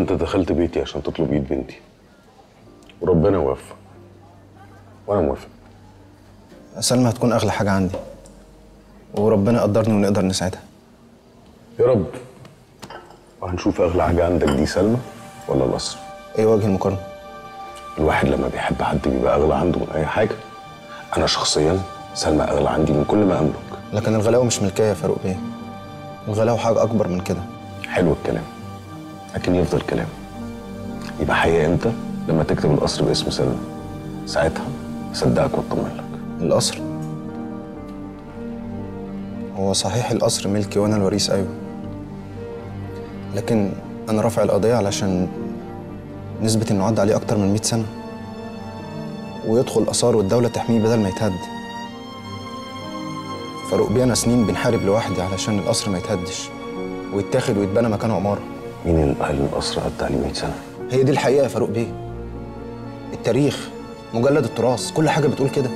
انت دخلت بيتي عشان تطلب ايد بنتي وربنا وفق وانا موافق سلمى هتكون اغلى حاجه عندي وربنا يقدرني ونقدر نساعدها يا رب وهنشوف اغلى حاجه عندك دي سلمى ولا القصر ايه وجه المقارنه الواحد لما بيحب حد بيبقى اغلى عنده من اي حاجه انا شخصيا سلمى اغلى عندي من كل ما املك لكن الغلاوه مش ملكيه يا فاروق بيه الغلاوه حاجه اكبر من كده حلو الكلام لكن يفضل كلام يبقى حقيقة امتى لما تكتب القصر باسم سلمى ساعتها اصدقك واطمن لك القصر هو صحيح القصر ملكي وانا الوريث ايوه لكن انا رافع القضيه علشان نثبت انه عدى عليه اكتر من 100 سنه ويدخل اثار والدوله تحميه بدل ما يتهد فاروق بيه انا سنين بنحارب لوحدي علشان القصر ما يتهدش ويتاخد ويتبنى مكانه عماره مين اللي قال ان القصر عدى عليه 100 سنه هي دي الحقيقه يا فاروق بيه التاريخ مجلد التراث كل حاجه بتقول كده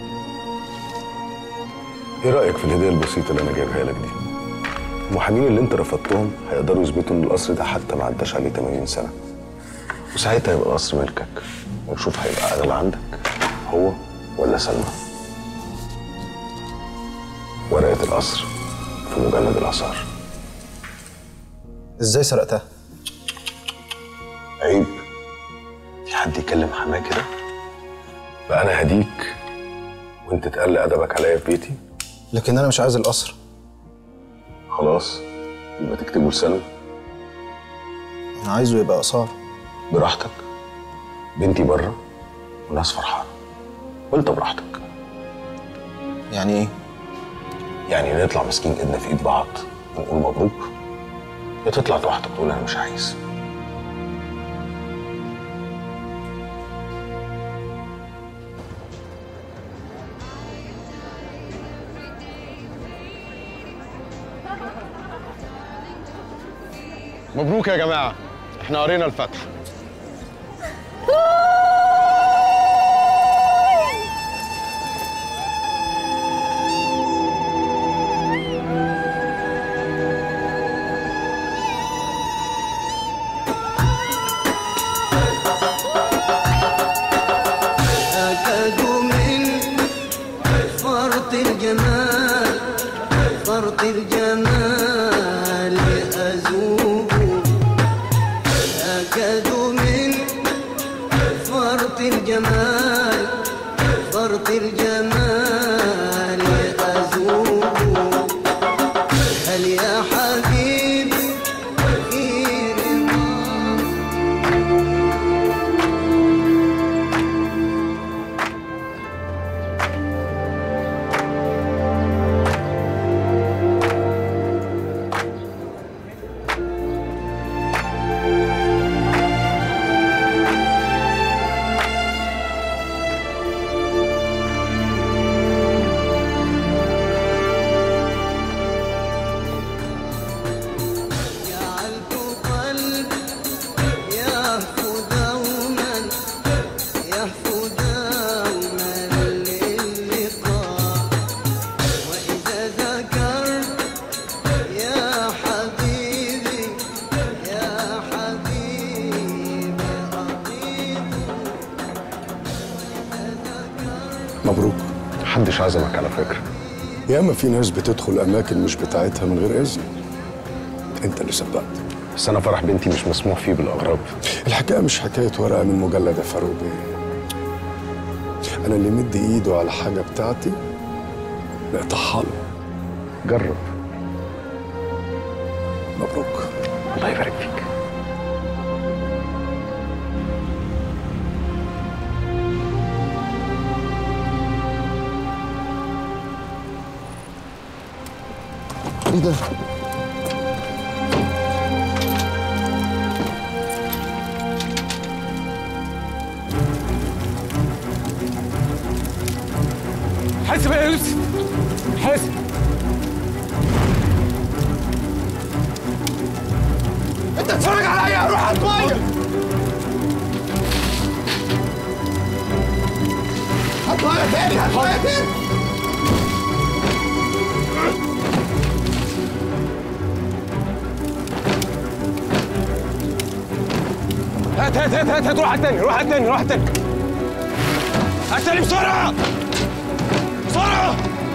ايه رايك في الهديه البسيطه اللي انا جايبها لك دي المحامين اللي انت رفضتهم هيقدروا يثبتوا ان القصر ده حتى ما عداش عليه 80 سنه وساعتها يبقى القصر ملكك ونشوف هيبقى اغلى عندك هو ولا سلمى ورقه القصر في مجلد الاثار ازاي سرقتها عيب في حد يكلم حماه كده بقى انا هديك وانت تقل ادبك عليا في بيتي لكن انا مش عايز القصر خلاص يبقى تكتبه لسلمى انا عايزه يبقى اثار براحتك بنتي بره وناس فرحانه وانت براحتك يعني ايه يعني نطلع ماسكين ايدنا في ايد بعض ونقول مبروك يا تطلع لوحدك تقول انا مش عايز مبروك يا جماعه احنا قرينا الفتح أكادوا من فرط الجمال فرط الجمال أذوب أكادوا من فرط الجمال فرط الجمال أذوب هل يا حبيب في رضاك جعلت قلبي يهفو دوما يهفو دوما للقاء وإذا ذكرت يا حبيبي يا حبيبي أطيب مبروك محدش عزمك على فكره ياما في ناس بتدخل اماكن مش بتاعتها من غير اذن انت اللي سبقت بس انا فرح بنتي مش مسموح فيه بالاغراب الحكايه مش حكايه ورقه من مجلد يا فاروق بيه انا اللي مدي ايده على حاجه بتاعتي نقطعها له جرب مبروك الله يبارك فيك ايه ده حاسب يا يوسف حاسب انت اتفرج عليا روح على الميه هات ميه تاني هات ميه تاني هات هات هات هات هات روح على التاني روح على التاني روح على التاني على التاني بسرعة بسرعة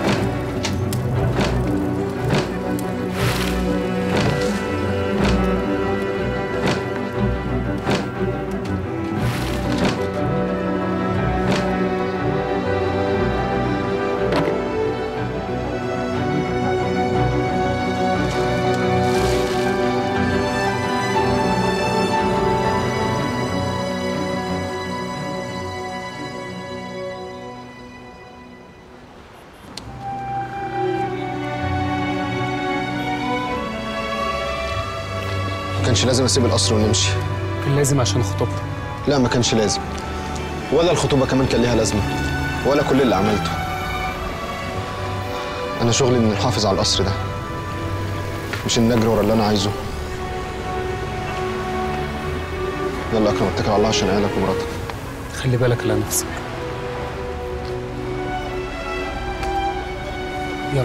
ما كانش لازم اسيب القصر ونمشي كان لازم عشان خطوبتك لا ما كانش لازم ولا الخطوبة كمان كان ليها لازمة ولا كل اللي عملته أنا شغلي إني نحافظ على القصر ده مش إني أجري ورا اللي أنا عايزه يلا أكرم اتكل على الله عشان عيالك ومراتك خلي بالك على نفسك يلا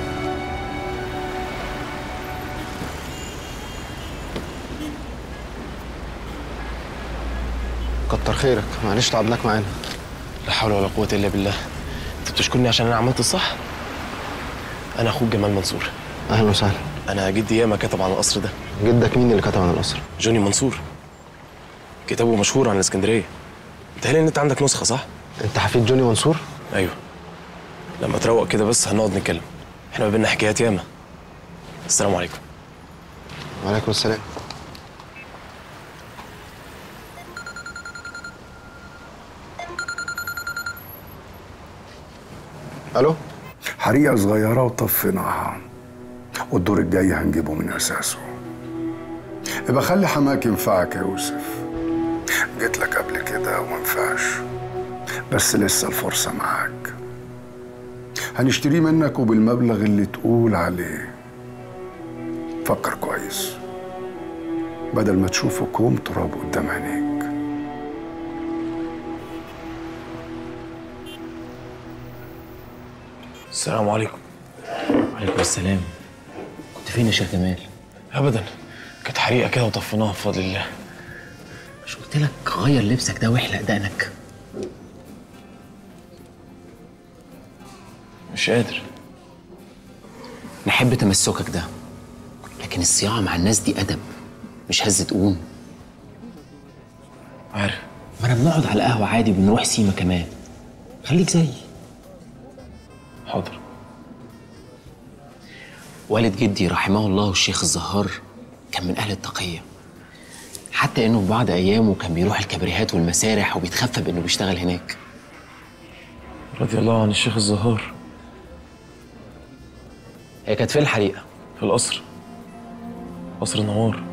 كتر خيرك معلش تعبناك معانا لا حول ولا قوة إلا بالله أنت بتشكرني عشان أنا عملت الصح أنا أخوك جمال منصور أهلا وسهلا أنا جدي ياما كتب عن القصر ده جدك مين اللي كتب عن القصر؟ جوني منصور كتابه مشهور عن الإسكندرية متهيألي إن أنت عندك نسخة صح؟ أنت حفيد جوني منصور؟ أيوه لما تروق كده بس هنقعد نتكلم إحنا ما بينا حكايات ياما السلام عليكم وعليكم السلام ألو حريقة صغيرة وطفيناها والدور الجاي هنجيبه من أساسه يبقى خلي حماك ينفعك يا يوسف جيت لك قبل كده وما ينفعش بس لسه الفرصة معاك هنشتريه منك وبالمبلغ اللي تقول عليه فكر كويس بدل ما تشوفه كوم تراب قدام عينيك السلام عليكم وعليكم السلام كنت فين يا شيخ جمال؟ أبدا كانت حريقة كده وطفيناها بفضل الله مش قلت لك غير لبسك ده واحلق دقنك مش قادر نحب تمسكك ده لكن الصياعة مع الناس دي أدب مش هزة قوم عارف ما انا بنقعد على القهوة عادي وبنروح سيما كمان خليك زيي حاضر والد جدي رحمه الله الشيخ الزهار كان من أهل التقية حتى إنه في بعض أيامه كان بيروح الكبريهات والمسارح وبيتخفى بإنه بيشتغل هناك رضي الله عن الشيخ الزهار هي كانت فين الحريقة؟ في القصر قصر نوار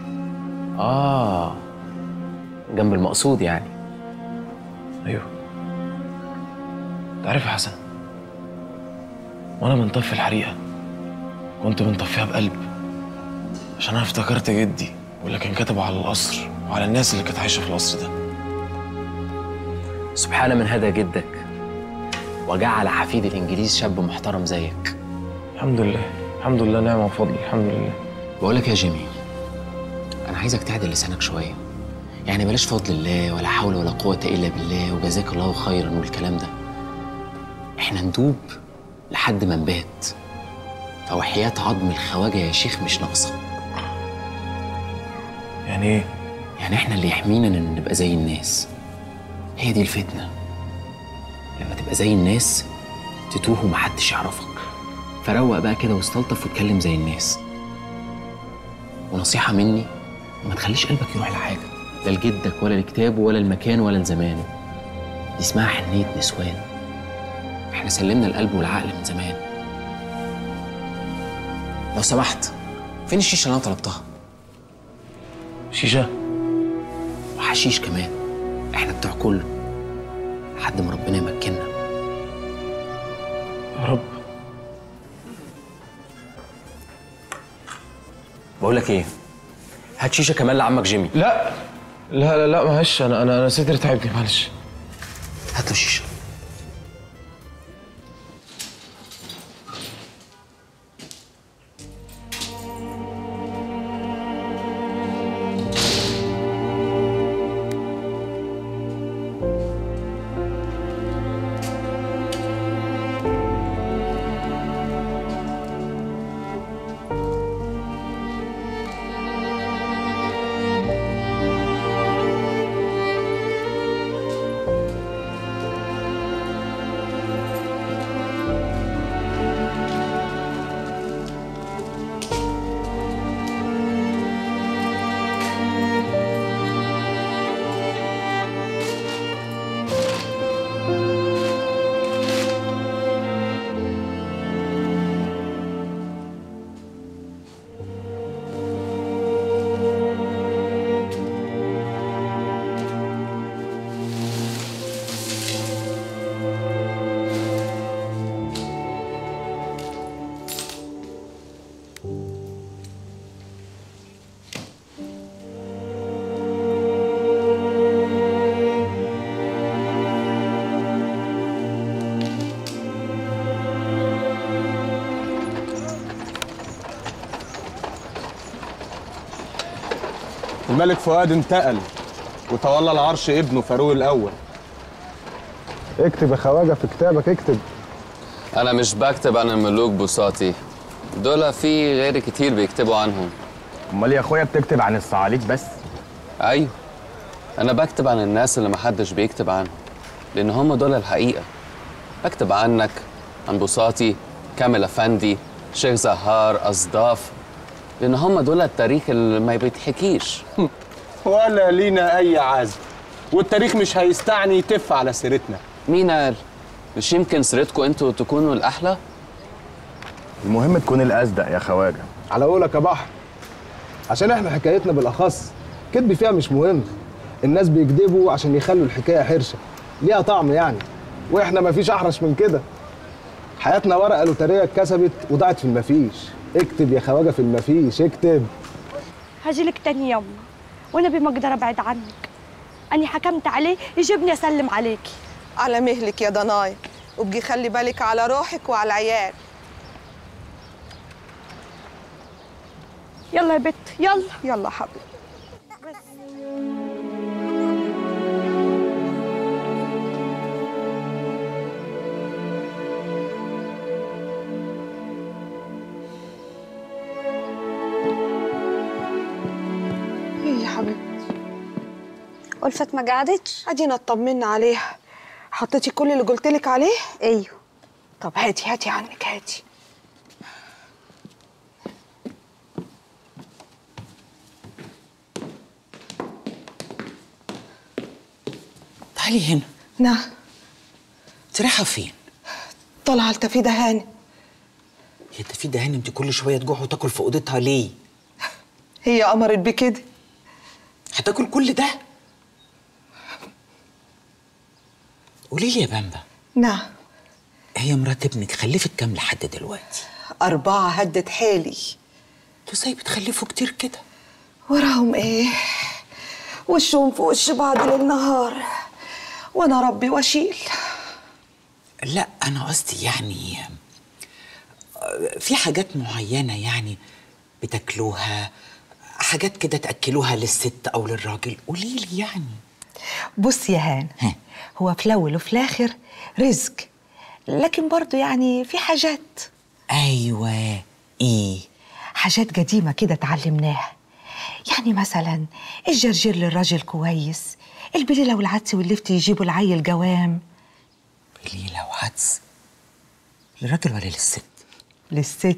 آه جنب المقصود يعني ايوه تعرف يا حسن وانا بنطفي الحريقه كنت بنطفيها بقلب عشان انا افتكرت جدي واللي كان كتبه على القصر وعلى الناس اللي كانت عايشه في القصر ده سبحان من هدى جدك وجعل حفيد الإنجليز شاب محترم زيك الحمد لله الحمد لله نعمه وفضل الحمد لله بقول لك يا جيمي أنا عايزك تعدل لسانك شوية يعني بلاش فضل الله ولا حول ولا قوة إلا بالله وجزاك الله خيرا والكلام ده إحنا ندوب لحد ما نبات فوحياة عظم الخواجة يا شيخ مش ناقصة يعني ايه يعني إحنا اللي يحمينا إن نبقى زي الناس هي دي الفتنة لما تبقى زي الناس تتوه ومحدش يعرفك فروق بقى كده واستلطف واتكلم زي الناس ونصيحة مني ما تخليش قلبك يروح لحاجة لا لجدك ولا لكتابه ولا المكان ولا لزمانه دي اسمها حنية نسوان احنا سلمنا القلب والعقل من زمان لو سمحت فين الشيشة اللي انا طلبتها؟ شيشه وحشيش كمان احنا بتوع كله لحد ما ربنا يمكننا يا رب بقول لك ايه هات شيشه كمان لعمك جيمي لا لا لا لا معلش انا انا انا صدري تعبني معلش هات له شيشه الملك فؤاد انتقل وتولى العرش ابنه فاروق الاول اكتب يا خواجه في كتابك اكتب أنا مش بكتب عن الملوك بوساطي دول في غير كتير بيكتبوا عنهم امال يا اخويا بتكتب عن الصعاليك بس أيوه أنا بكتب عن الناس اللي محدش بيكتب عنهم لأن هم دول الحقيقة بكتب عنك عن بوساطي كامل أفندي شيخ زهار أصداف لأن هم دول التاريخ اللي ما بيتحكيش ولا لينا اي عزم والتاريخ مش هيستعني يتف على سيرتنا مين قال؟ مش يمكن سيرتكم انتوا تكونوا الأحلى؟ المهم تكون الأصدق يا خواجه على قولك يا بحر عشان احنا حكايتنا بالاخص كذب فيها مش مهم الناس بيكذبوا عشان يخلوا الحكايه حرشه ليها طعم يعني واحنا مفيش احرش من كده حياتنا ورقه لوتريه اتكسبت وضاعت في المفيش اكتب يا خواجه في المفيش اكتب هجيلك تاني يوم وانا بما اقدر ابعد عنك اني حكمت عليه يجيبني اسلم عليكي على مهلك يا ضناي وبقي خلي بالك على روحك وعلى العيال يلا يا بت يلا يلا حبيبي ايه يا حبيبتي ألفت ما قعدتش ادينا اطمنا عليها حطيتي كل اللي قلت لك عليه ايوه طب هاتي هاتي عنك هاتي تعالي هنا نعم انت رايحه فين؟ طالعه التفيده هاني هي تفيدة هانم انت كل شويه تجوع وتاكل في اوضتها ليه؟ هي امرت بكده هتاكل كل ده؟ قولي لي يا بامبا نعم هي مرات ابنك خلفت كام لحد دلوقتي؟ أربعة هدت حالي انتوا ازاي بتخلفوا كتير كده؟ وراهم ايه وشهم في وش بعض ليل نهار وانا ربي واشيل لا انا قصدي يعني آه، في حاجات معينه يعني بتاكلوها حاجات كده تاكلوها للست او للراجل قولي لي يعني بص يا هان هو في الاول وفي الاخر رزق لكن برضو يعني في حاجات ايوه ايه حاجات قديمة كده اتعلمناها يعني مثلا الجرجير للراجل كويس البليلة والعدس واللفت يجيبوا العيل جوام بليله وعدس للراجل ولا للست للست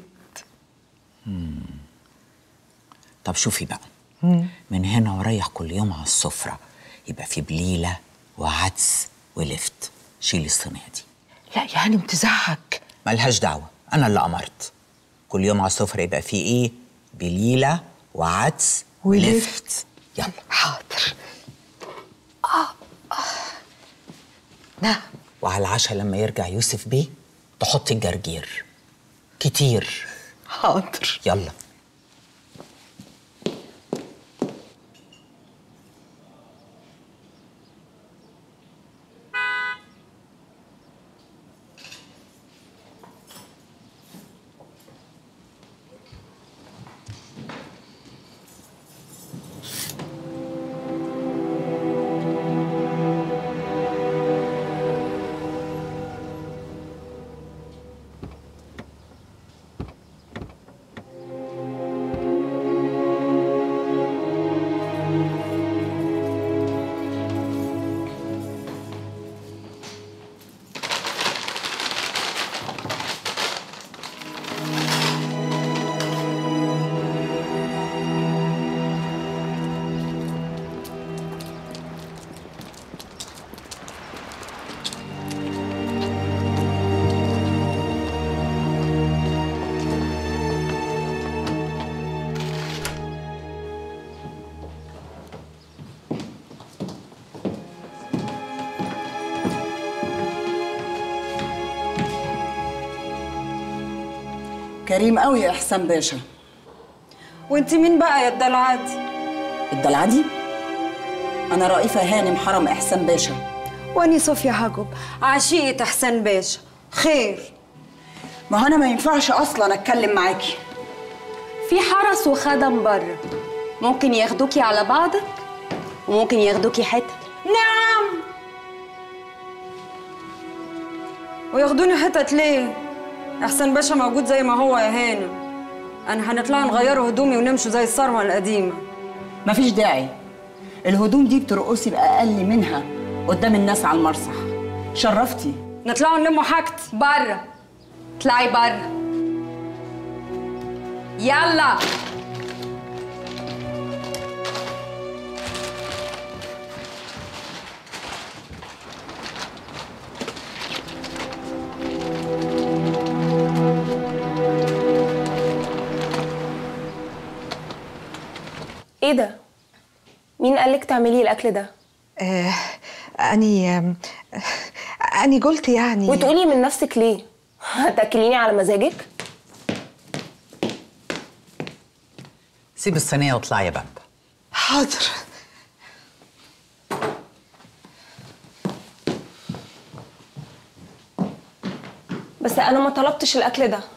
طب شوفي بقى مم. من هنا ورايح كل يوم على السفره يبقى في بليله وعدس ولفت شيلي الصينيه دي لا يعني متزعج ملهاش دعوه انا اللي امرت كل يوم على السفره يبقى في ايه بليله وعدس ولفت يلا حاضر آه. آه. نعم وعلى العشاء لما يرجع يوسف بيه تحطي الجرجير كتير حاضر يلا كريم قوي يا احسان باشا وانت مين بقى يا الدلعادي الدلعدي انا رئيفه هانم حرم احسان باشا واني صوفيا هجب عشيقة احسان باشا خير ما هو انا ما ينفعش اصلا اتكلم معاكي في حرس وخدم بره ممكن ياخدوكي على بعضك وممكن ياخدوكي حتة نعم وياخدوني حتت ليه احسن باشا موجود زي ما هو يا هانم انا هنطلع نغيروا هدومي ونمشوا زي الثروه القديمه مفيش داعي الهدوم دي بترقصي بأقل منها قدام الناس على المسرح شرفتي نطلعوا نلموا حاجتي بره اطلعي بره يلا ايه ده مين قالك تعملي الاكل ده آه أني آم، أني قلت يعني وتقولي من نفسك ليه هتاكليني على مزاجك سيب الصينية واطلعي يا باب حاضر بس انا ما طلبتش الاكل ده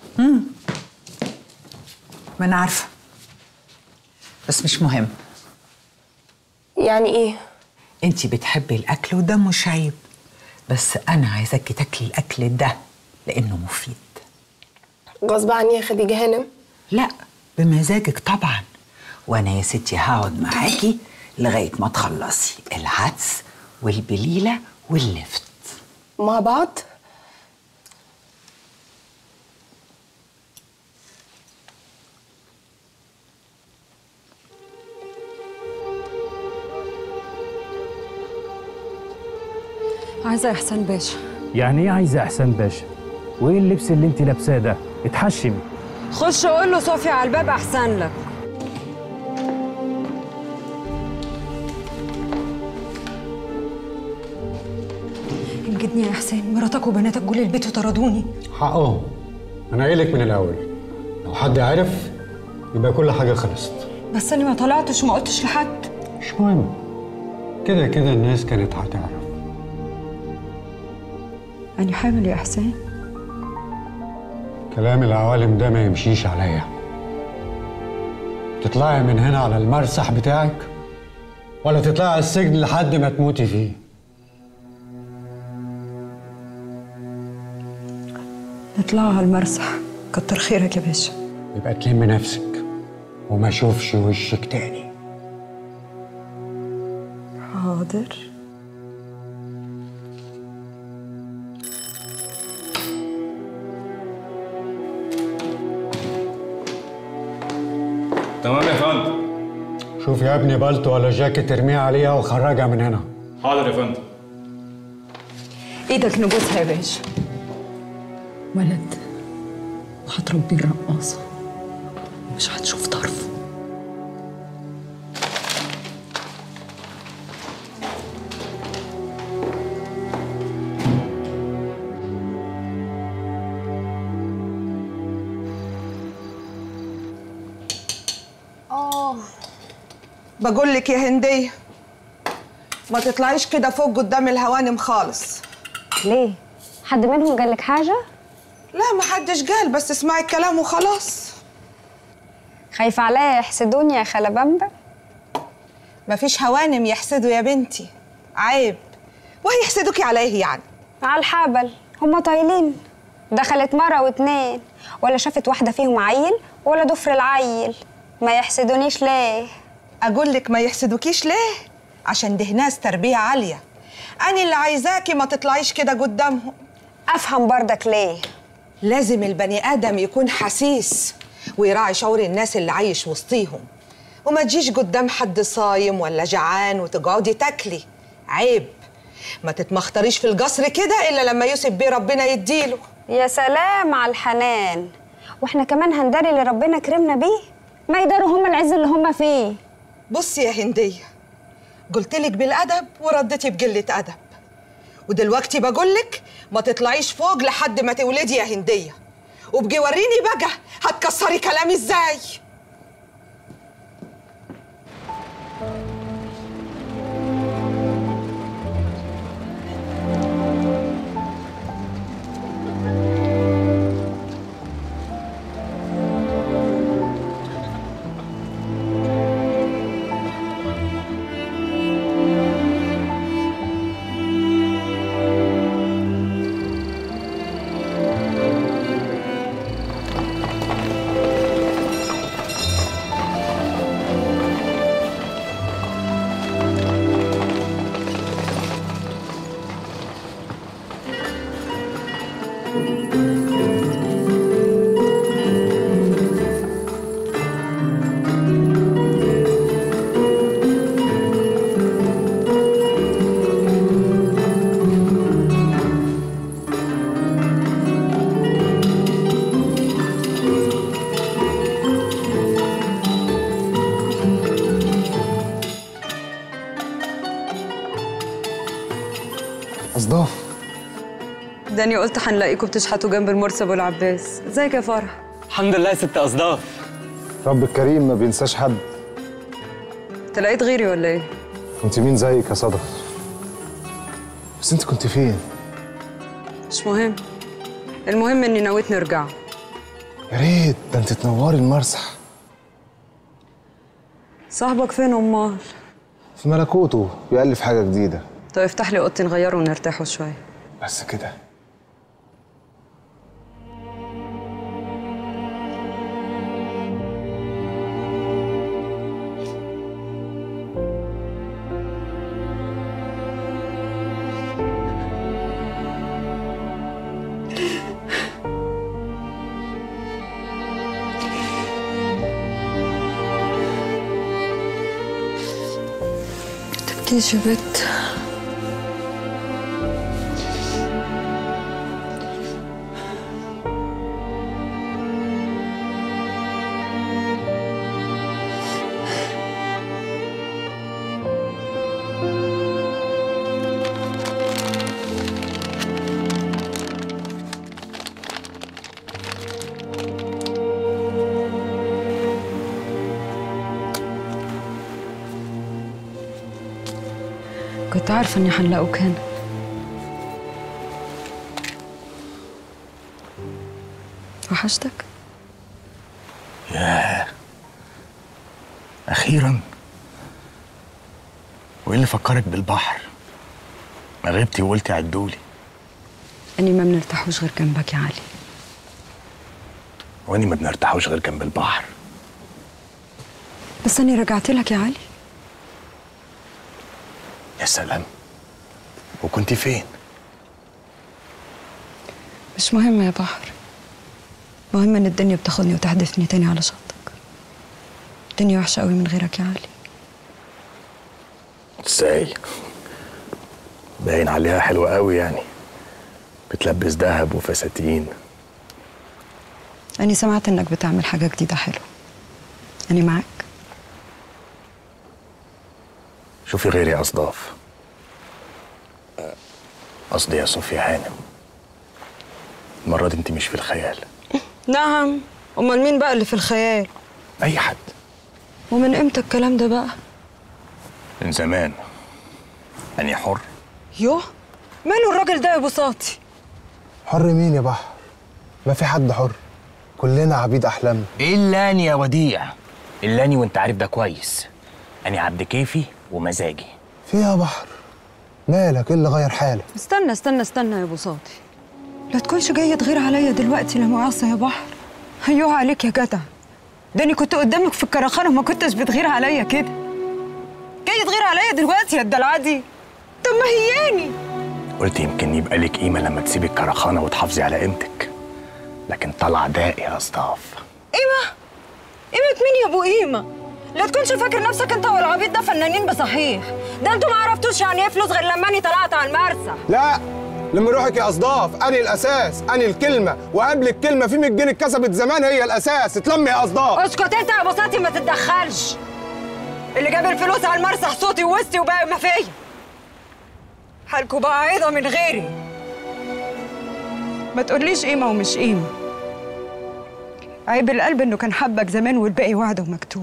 ما أنا عارفة بس مش مهم يعني ايه انتي بتحبي الأكل وده مش عيب بس أنا عايزاكي تاكلي الأكل ده لأنه مفيد غصب عني يا خديجه هانم لا بمزاجك طبعا وأنا يا ستي هقعد معاكي لغاية ما تخلصي العدس والبليلة واللفت مع بعض عايزه احسن باشا يعني ايه عايزه احسان باشا وايه اللبس اللي انت لابساه ده اتحشمي خش قول له صوفيا على الباب احسن لك انجدني يا حسين مراتك وبناتك جول البيت وطردوني حقهم انا قايل لك من الاول لو حد عرف يبقى كل حاجه خلصت بس انا ما طلعتش وما قلتش لحد مش مهم كده كده الناس كانت هتعرف انا حامل يا حسين كلام العوالم ده ما يمشيش عليا تطلعي من هنا على المرسح بتاعك ولا تطلعي على السجن لحد ما تموتي فيه نطلعوا على المرسح كتر خيرك يا باشا يبقى تلم نفسك وما اشوفش وشك تاني حاضر تمام يا فندم شوف يا ابني بلطو ولا جاكيت ارميها عليها وخرجها من هنا حاضر يا فندم ايدك نبوسها يا باشا ولد وهتربيه الرقاصة مش هتشوف طرفه اه بقول لك يا هندية ما تطلعيش كده فوق قدام الهوانم خالص ليه؟ حد منهم قال لك حاجة؟ لا ما حدش قال بس اسمعي الكلام وخلاص خايفة عليا يحسدوني يا خالة بامبا؟ مفيش هوانم يحسدوا يا بنتي عيب وهيحسدوكي على ايه يعني على الحبل هما طايلين دخلت مرة واتنين ولا شافت واحدة فيهم عيل ولا ضفر العيل ما يحسدونيش ليه؟ اقول لك ما يحسدوكيش ليه عشان ده ناس تربية عالية انا اللي عايزاكي ما تطلعيش كده قدامهم افهم بردك ليه لازم البني ادم يكون حسيس ويراعي شعور الناس اللي عايش وسطيهم وما تجيش قدام حد صايم ولا جعان وتقعدي تاكلي عيب ما تتمخطريش في القصر كده الا لما يوسف بيه ربنا يديله يا سلام على الحنان واحنا كمان هنداري اللي ربنا كرمنا بيه ما يداروا هما العز اللي هما فيه بصي يا هندية قلتلك بالأدب وردتي بقلة أدب ودلوقتي بقولك ما تطلعيش فوق لحد ما تولدي يا هندية وبقي وريني بقى هتكسري كلامي ازاي اصداف داني قلت هنلاقيكم بتشحتوا جنب المرسي ابو العباس ازيك يا فرح الحمد لله يا ست اصداف رب الكريم ما بينساش حد انت لقيت غيري ولا ايه انت مين زيك يا صدف بس انت كنت فين مش مهم المهم اني نويت نرجع يا ريت ده انت تنوري المرسح صاحبك فين امال في ملكوته بيألف حاجه جديده طيب افتح لي اوضتي نغيره ونرتاحوا شويه بس كده تبكيش يا بت كنت عارفة إني هنلاقوك هنا وحشتك؟ ياه أخيرا وإيه اللي فكرك بالبحر؟ ما غبتي وقلتي عدولي إني ما بنرتاحوش غير جنبك يا علي وإني ما بنرتاحوش غير جنب البحر بس أني رجعت لك يا علي يا سلام وكنت فين؟ مش مهم يا بحر مهم إن الدنيا بتاخدني وتحدفني تاني على شطك الدنيا وحشة قوي من غيرك يا علي ازاي؟ باين عليها حلوة قوي يعني بتلبس دهب وفساتين أني سمعت إنك بتعمل حاجة جديدة حلوة أني معاك شوفي غيري يا أصداف قصدي يا صوفيا هانم المرة دي انت مش في الخيال نعم أمال مين بقى اللي في الخيال أي حد ومن إمتى الكلام ده بقى من زمان أني حر يوه ماله الراجل ده يا بساطي حر مين يا بحر ما في حد حر كلنا عبيد احلامنا إلا أني يا وديع إلا أني وأنت عارف ده كويس أني عبد كيفي ومزاجي في إيه يا بحر مالك ايه اللي غير حالك استنى استنى استنى يا بساطي لا تكونش جاي تغير عليا دلوقتي لا مؤاخذة يا بحر ايوه عليك يا جدع ده انا كنت قدامك في الكرخانه وما كنتش بتغير عليا كده جاي تغير عليا دلوقتي يا الدلعه دي طب ما هياني قلت يمكن يبقى لك قيمة لما تسيبي الكرخانة وتحافظي على قيمتك لكن طلع داء يا أصداف قيمه قيمه مين يا ابو قيمه لا تكونش فاكر نفسك انت والعبيط ده فنانين بصحيح ده انتوا ما عرفتوش يعني ايه فلوس غير لما اني طلعت على المرسى لا لما روحك يا اصداف اني الاساس اني الكلمه وقبل الكلمه في 100 جنيه اتكسبت زمان هي الاساس اتلم يا اصداف اسكت انت يا بساطي ما تتدخلش اللي جاب الفلوس على المرسح صوتي ووسطي وباقي ما فيا حالكوا بقى عيضة من غيري ما تقوليش قيمة ومش قيمة عيب القلب انه كان حبك زمان والباقي وعد ومكتوب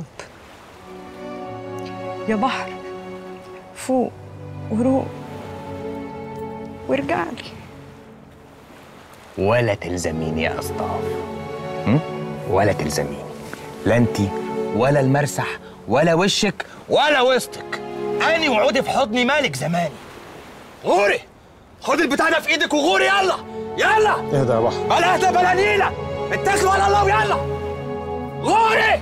يا بحر فوق وروق وارجع لي ولا تلزميني يا أصداف هم؟ ولا تلزميني لا انت ولا المرسح ولا وشك ولا وسطك اني وعودي في حضني مالك زماني غوري خد البتاع ده في ايدك وغوري يلا يلا اهدى يا بحر بلا اهدى بلا نيله اتكلوا على الله ويلا غوري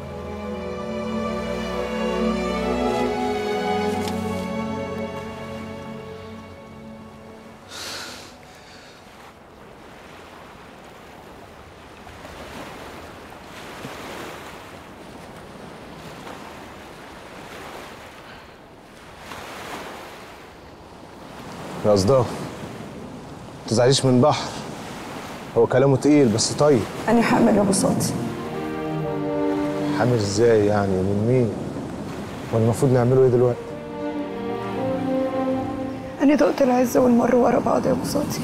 يا اصداف ما تزعليش من بحر هو كلامه تقيل بس طيب أنا حامل يا بساطي حامل ازاي يعني من مين والمفروض نعمله ايه دلوقتي أنا دقت العز والمر ورا بعض يا بساطي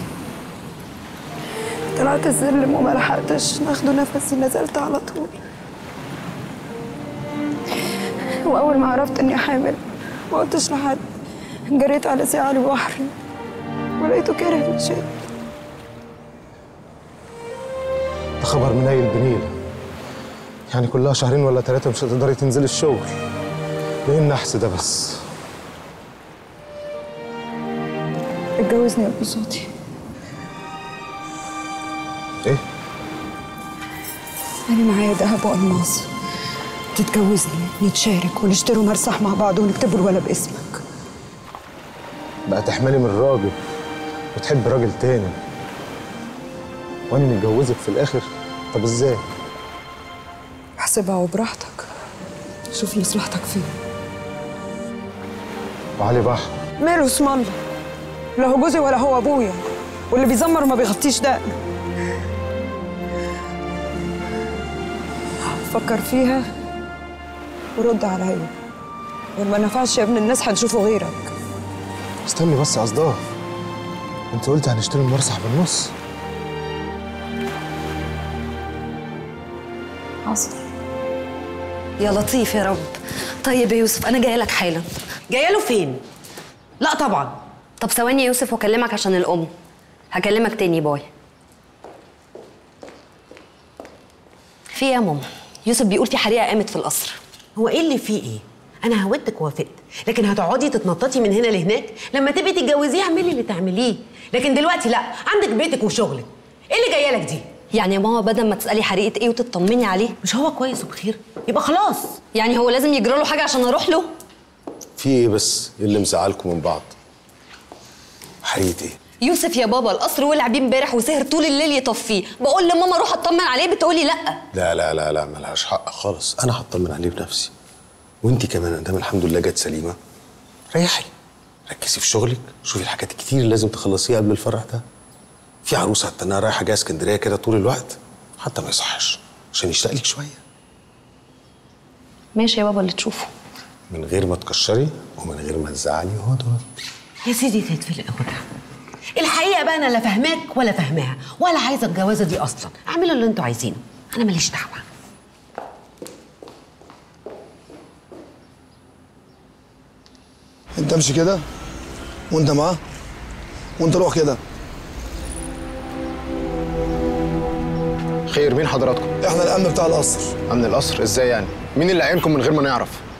طلعت السلم وما لحقتش ناخده نفسي نزلت على طول وأول ما عرفت إني حامل ما قلتش لحد جريت على ساعة البحر ولقيته كاره بتشد ده خبر منيل بنيلة يعني كلها شهرين ولا ثلاثة مش هتقدري تنزلي الشغل ايه النحس ده بس اتجوزني يا بساطي ايه أنا معايا دهب وألماس تتجوزني نتشارك ونشتروا مرسح مع بعض ونكتبوا الولد باسمك بقى تحملي من راجل وتحب راجل تاني وانا نتجوزك في الاخر طب ازاي احسبها وبراحتك شوف مصلحتك فين وعلي بحر ماله اسم الله لا هو جوزي ولا هو ابويا واللي بيزمر ما بيغطيش دقنه فكر فيها ورد عليا وما نفعش يا ابن الناس هنشوفه غيرك استني بس يا اصدار انت قلت هنشتري المرسح بالنص حاضر يا لطيف يا رب طيب يا يوسف انا جايه لك حالا جايه له فين؟ لا طبعا طب ثواني يا يوسف واكلمك عشان الام هكلمك تاني باي في ايه يا ماما يوسف بيقول في حريقه قامت في القصر هو ايه اللي فيه ايه؟ انا هودك ووافقت لكن هتقعدي تتنططي من هنا لهناك لما تبقي تتجوزيه اعملي اللي تعمليه لكن دلوقتي لا عندك بيتك وشغلك ايه اللي جايه لك دي؟ يعني يا ماما بدل ما تسالي حريقه ايه وتطمني عليه مش هو كويس وبخير يبقى خلاص يعني هو لازم يجرى له حاجه عشان اروح له في ايه بس ايه اللي مزعلكم من بعض حقيقة ايه يوسف يا بابا القصر ولع بيه امبارح وسهر طول الليل يطفيه بقول لماما روح اطمن عليه بتقولي لا لا لا لا لا ملهاش حق خالص انا هطمن عليه بنفسي وانت كمان ادام الحمد لله جت سليمه ريحي ركزي في شغلك شوفي الحاجات الكتير اللي لازم تخلصيها قبل الفرح ده في عروسه هتنها رايحه جايه اسكندريه كده طول الوقت حتى ما يصحش عشان يشتاق لك شويه ماشي يا بابا اللي تشوفه من غير ما تكشري ومن غير ما تزعلي هدهد يا سيدي تتفلق خدها الحقيقه بقى انا لا فاهماك ولا فاهماها ولا عايزه الجوازه دي اصلا اعملوا اللي انتوا عايزينه انا ماليش دعوه انت امشي كده وانت معاه وانت روح كده خير مين حضراتكم؟ احنا الامن بتاع القصر امن القصر ازاي يعني؟ مين اللي عينكم من غير ما نعرف؟